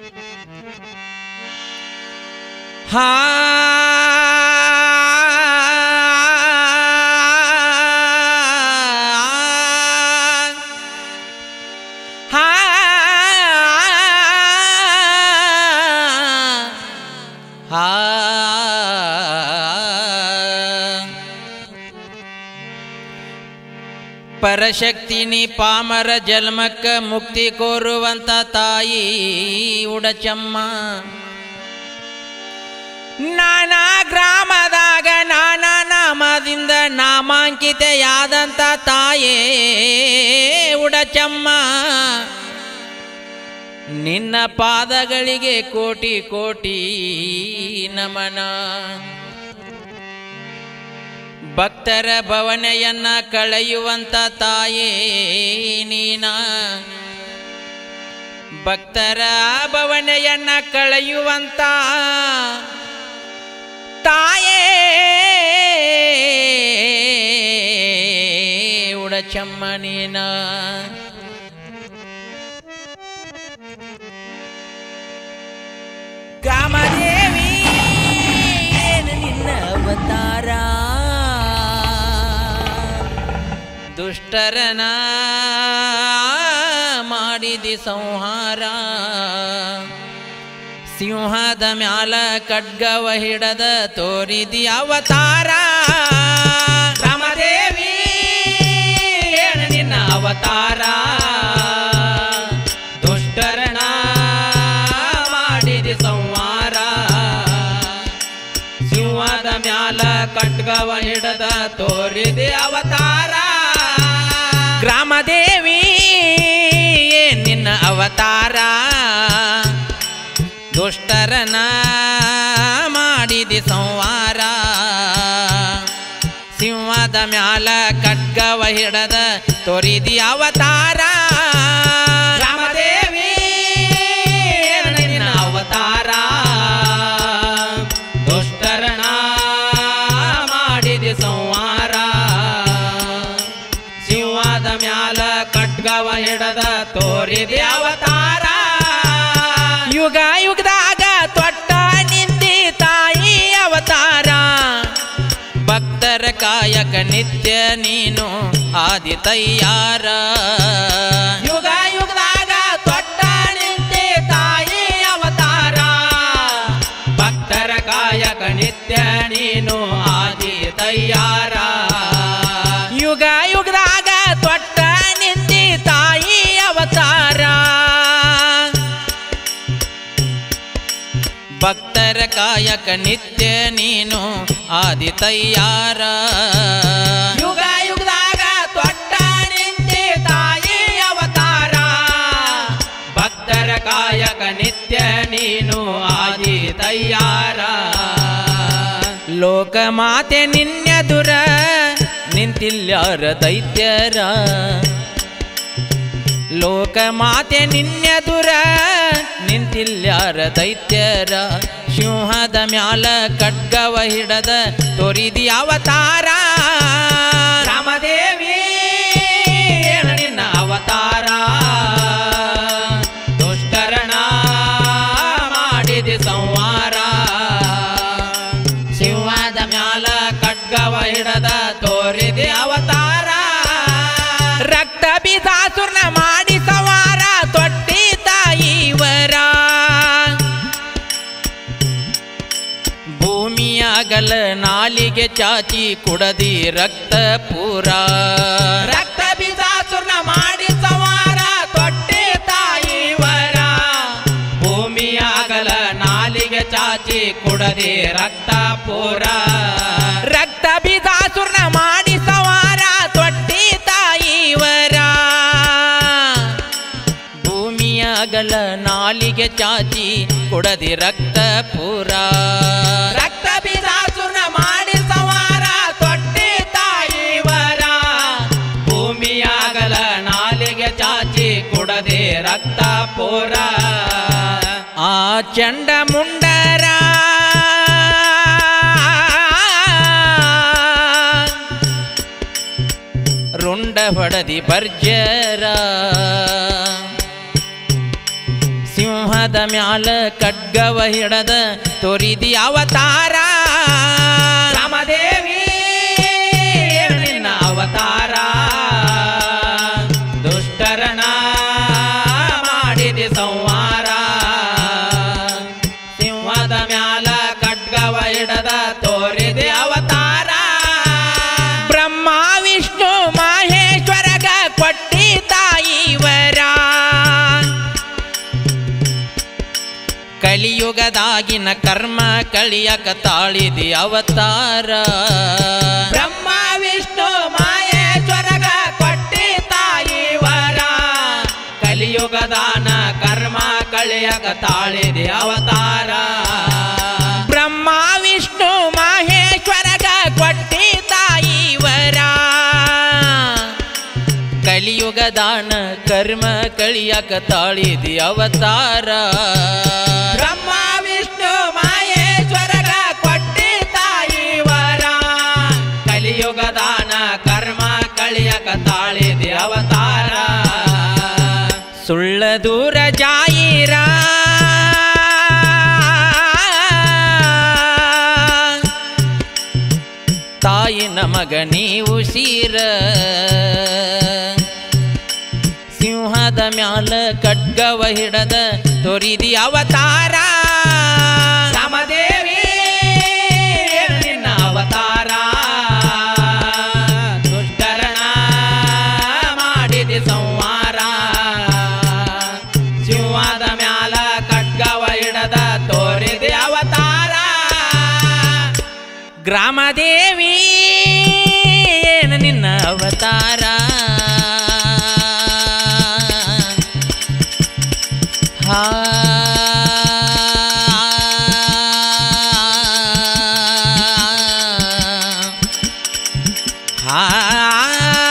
ಹಾ ಹಾ ಹಾ ಪರಶಕ್ತಿನಿ ಪಾಮರ ಜನ್ಮಕ್ಕ ಮುಕ್ತಿ ಕೋರುವಂತ ತಾಯಿ ಉಡಚಮ್ಮ ನಾನಾ ಗ್ರಾಮದಾಗ ನಾನಾ ನಾಮದಿಂದ ನಾಮಾಂಕಿತೆಯಾದಂಥ ತಾಯೇ ಉಡಚಮ್ಮ ನಿನ್ನ ಪಾದಗಳಿಗೆ ಕೋಟಿ ಕೋಟಿ ನಮನ ಭಕ್ತರ ಭವನೆಯನ್ನ ಕಳೆಯುವಂತ ತಾಯೇ ನೀನ ಭಕ್ತರ ಭವನೆಯನ್ನ ಕಳೆಯುವಂತ ತಾಯೇ ಉಡಚಮ್ಮ ನೀನ ಕಾಮದೇವಿ ಏನು ನಿನ್ನ ಅವತಾರ ದುಷ್ಟರನ ಮಾಡಿದಿ ಸಂಹಾರ ಸಿಂಹದ ಮ್ಯಾಲ ಖಡ್ಗವ ಹಿಡದ ತೋರಿದಿ ಅವತಾರ ರಾಮದೇವಿ ಏನು ನಿನ್ನ ಅವತಾರ ದುಷ್ಟರನ ಮಾಡಿದಿ ಸಂಹಾರ ಸಿಂಹದ ಮ್ಯಾಲ ಖಡ್ಗವ ಹಿಡದ ತೋರಿದಿ ಅವತಾರ ಗ್ರಾಮದೇವಿ ಏನ್ ನಿನ್ನ ಅವತಾರ ದುಷ್ಟರನ ಮಾಡಿದಿ ಸಂವಾರ ಸಿಂಹದ ಮ್ಯಾಲ ಖಡ್ಗವ ಹಿಡದ ತೋರಿದಿ ಅವತಾರ ರಾಮದೇವಿ ಏನ್ ನಿನ್ನ ಅವತಾರ ದುಷ್ಟರನ ಮಾಡಿದಿ ಸಂವಾರ ಸಿಂಹದ ಮ್ಯಾಲ ಖಡ್ಗವ ಹಿಡದ ತೋರಿದಿ ಅವತಾರ ಯುಗ ಯುಗದಾಗ ತೊಟ್ಟ ನಿಂದಿ ತಾಯಿ ಅವತಾರ ಭಕ್ತರ ಕಾಯಕ ನಿತ್ಯ ನೀನು ಆದಿ ತಯ್ಯಾರ ಯುಗ ಯುಗದಾಗ ತೊಟ್ಟ ನಿಂದಿ ತಾಯಿ ಅವತಾರ ಭಕ್ತರ ಕಾಯಕ ನಿತ್ಯ ನೀನು ಆದಿ ತಯ್ಯಾರ ಯುಗ ಯುಗದಾಗ ತೊಟ್ಟ ನಿಂದಿ ತಾಯಿ ಅವತಾರ ಭಕ್ತರ ಕಾಯಕ ನಿತ್ಯ ನೀನು ಆದಿ ತಯ್ಯಾರ ಯುಗ ಯುಗದಾಗ ತೊಟ್ಟ ನಿಂತಿ ತಾಯಿ ಅವತಾರ ಭಕ್ತರ ಕಾಯಕ ನಿತ್ಯ ನೀನು ಆದಿ ತಯ್ಯಾರ ಲೋಕ ಮಾತೆ ನಿನ್ನೆದುರ ನಿಂತಿಲ್ಯಾರ ದೈತ್ಯರ ಲೋಕ ಮಾತೆ ನಿನ್ನೆದುರ ನಿಂತಿಲ್ಯಾರ ದೈತ್ಯರ ಸಿಂಹದ ಮ್ಯಾಲ ಖಡ್ಗವ ಹಿಡದ ತೋರಿದಿ ಅವತಾರ ರಾಮದೇವಿ ಏನು ನಿನ್ನ ಅವತಾರ ದುಷ್ಟರಣ ಮಾಡಿದಿ ಸಂವಾರ ಸಿಂಹದ ಮ್ಯಾಲ ಖಡ್ಗವ ಹಿಡದ ತೋರಿದಿ ಅವತಾರ ರಕ್ತ ಬೀಜಾಸುರ್ನ ಮಾಡಿ ಸವಾರ ತೊಟ್ಟಿ ತಾಯಿವರ ಭೂಮಿಯಾಗಲ ನಾಲಿಗೆ ಚಾಚಿ ಕುಡದಿ ರಕ್ತ ಪೂರ ರಕ್ತ ಬೀಜಾಸುರ್ನ ಮಾಡಿ ಸವಾರ ತೊಟ್ಟಿ ತಾಯಿವರ ಭೂಮಿಯಾಗಲ ನಾಲಿಗೆ ಚಾಚಿ ಕುಡದಿ ರಕ್ತ ಪೂರ ರಕ್ತ ಬೀಜಾಸುರ್ನ ಮಾಡಿ ಸವಾರ ತೊಟ್ಟಿ ತಾಯಿವರ ಭೂಮಿಯಾಗಲ ನಾಲಿಗೆ ಚಾಚಿ ಕುಡದಿ ರಕ್ತ ಪೂರ ರಕ್ತ ಬೀಜಾಸುರ್ನ ಮಾಡಿ ಸವಾರ ತೊಟ್ಟಿ ತಾಯಿವರ ಭೂಮಿಯಾಗಲ ನಾಲಿಗೆ ಚಾಚಿ ಕುಡದೆ ರಕ್ತ ಪೂರ ಆ ಚಂಡ ಮುಂಡರ ರುಂಡ ಹೊಡದಿ ಬರ್ಜರ ಸಿಂಹ ಸಿಂಹದ ಮ್ಯಾಲ ಖಡ್ಗವ ಹಿಡದ ತೋರಿದಿ ಅವತಾರ ರಾಮದೇವಿ ನಿನ್ನ ಅವತಾರ ದುಷ್ಟರನ ಮಾಡಿದೆ ಸಂಹಾರ ಸಿಂಹದ ಮ್ಯಾಲ ಖಡ್ಗವ ಹಿಡದ ತೋರಿದೆ ಅವತಾರ ಬ್ರಹ್ಮ ವಿಷ್ಣು ಮಹೇಶ್ವರಗ ಕೊಟ್ಟಿ ತಾಯಿವರ ಕಲಿಯುಗದಾಗಿನ ಕರ್ಮ ಕಳಿಯಕ ತಾಳಿದಿ ಅವತಾರ ಬ್ರಹ್ಮ ವಿಷ್ಣು ಮಹೇಶ್ವರಗ ಕೊಟ್ಟಿ ತಾಯಿವರ ಕಲಿಯುಗದಾನ ಕರ್ಮ ಕಳಿಯಕ ತಾಳಿದಿ ಅವತಾರ ಬ್ರಹ್ಮ ವಿಷ್ಣು ಮಹೇಶ್ವರಗ ಕೊಟ್ಟಿ ತಾಯಿವರ ಕಲಿಯುಗದಾನ ಕರ್ಮ ಕಳಿಯಕ ತಾಳಿದಿ ಅವತಾರ ಬ್ರಹ್ಮ ವಿಷ್ಣು ಮಹೇಶ್ವರಗ ಕೊಟ್ಟಿ ತಾಯಿವರ ಕಲಿಯುಗದಾನ ಕರ್ಮ ಕಳಿಯಕ ತಾಳಿದಿ ಅವತಾರ ಸುಳ್ಳ ದೂರ ಜಾಯಿರ ತಾಯಿನ ಮಗ ನೀವು ಸೀರ ಸಿಂಹದ ಮ್ಯಾಲ ಖಡ್ಗವ ಹಿಡದ ತೋರಿದಿ ಅವತಾರ ರಾಮದೇವಿ ನಿನ್ನ ಅವತಾರ ದುಷ್ಟರಣ ಮಾಡಿದಿ ಸಂಹಾರ ಸಿಂಹದ ಮ್ಯಾಲ ಖಡ್ಗವ ಹಿಡದ ತೋರಿದಿ ಅವತಾರ ಗ್ರಾಮದೇವಿ ಏನ ನಿನ್ನ ಅವತಾರ ಹಾ ಹಾ